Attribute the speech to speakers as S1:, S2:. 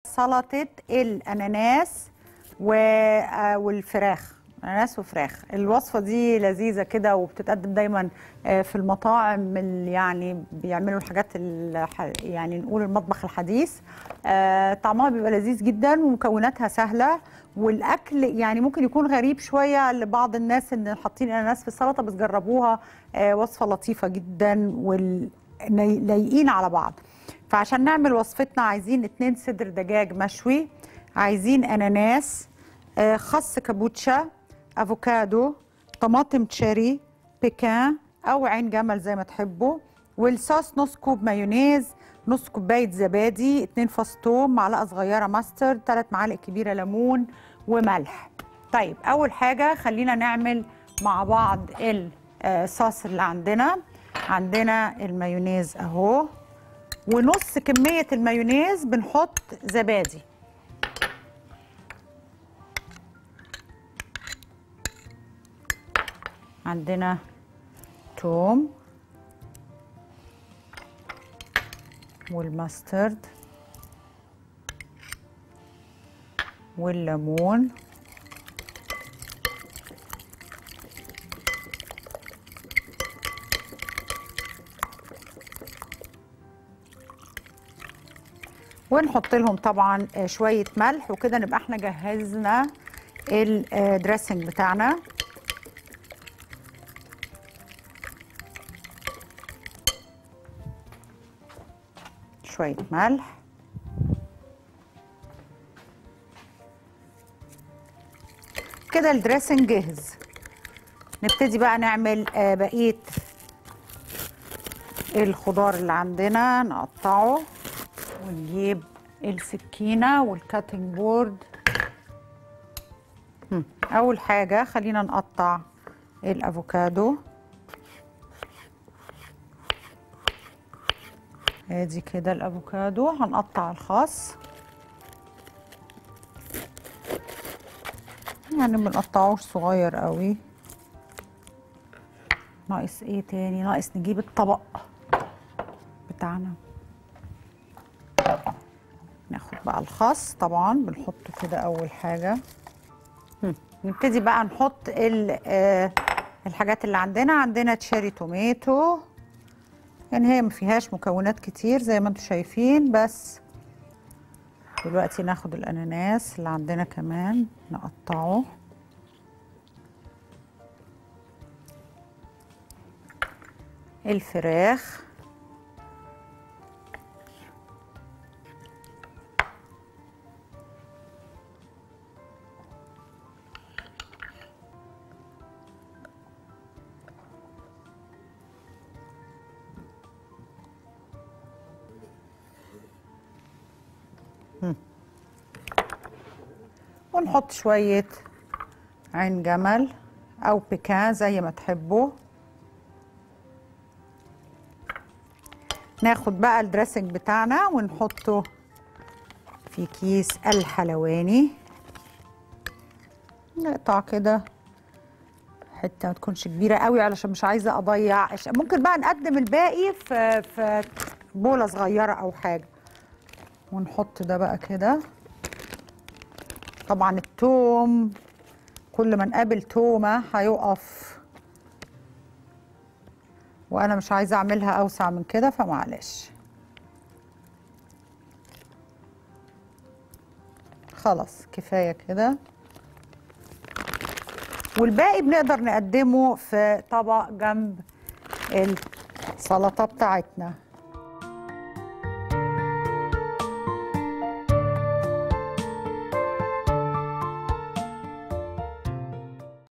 S1: سلطه الاناناس و- آه، والفراخ اناناس وفراخ الوصفه دي لذيذه كده وبتتقدم دايما آه، في المطاعم اللي يعني بيعملوا الحاجات الح- يعني نقول المطبخ الحديث آه، طعمها بيبقى لذيذ جدا ومكوناتها سهله والاكل يعني ممكن يكون غريب شويه لبعض الناس ان حاطين اناناس في السلطه بس جربوها آه، وصفه لطيفه جدا ولايقين على بعض فعشان نعمل وصفتنا عايزين اتنين صدر دجاج مشوي عايزين اناناس آه، خس كابوتشا افوكادو طماطم تشيري بيكان او عين جمل زي ما تحبوا والصوص نص كوب مايونيز نص كوبايه زبادي اتنين فص توم معلقه صغيره ماسترد ثلاث معالق كبيره ليمون وملح طيب اول حاجه خلينا نعمل مع بعض الصوص اللي عندنا عندنا المايونيز اهو ونص كميه المايونيز بنحط زبادي عندنا توم والماسترد والليمون ونحط لهم طبعا آه، شويه ملح وكده نبقى احنا جهزنا الدريسنج بتاعنا شويه ملح كده الدريسنج جاهز نبتدي بقى نعمل آه، بقيه الخضار اللي عندنا نقطعه ونجيب السكينه والكاتنج بورد هم، اول حاجه خلينا نقطع الافوكادو ادي كده الافوكادو هنقطع الخاص يعني ما بنقطعوش صغير قوي ناقص ايه تاني ناقص نجيب الطبق بتاعنا ناخد بقى الخس طبعا بنحطه كده اول حاجه هم، نبتدي بقى نحط ال- آه، الحاجات اللي عندنا عندنا تشيري توميتو يعني هي ما فيهاش مكونات كتير زي ما انتم شايفين بس دلوقتي ناخد الاناناس اللي عندنا كمان نقطعه الفراخ ونحط شوية عين جمل أو بيكان زي ما تحبوا ناخد بقى الدريسنج بتاعنا ونحطه في كيس الحلواني نقطع كده حته ما تكونش كبيره قوي علشان مش عايزه اضيع ممكن بقى نقدم الباقي في في بوله صغيره او حاجه ونحط ده بقى كده طبعا التوم كل ما نقابل تومه هيقف وانا مش عايزه اعملها اوسع من كده فمعلش خلاص كفايه كده والباقي بنقدر نقدمه في طبق جنب السلطه بتاعتنا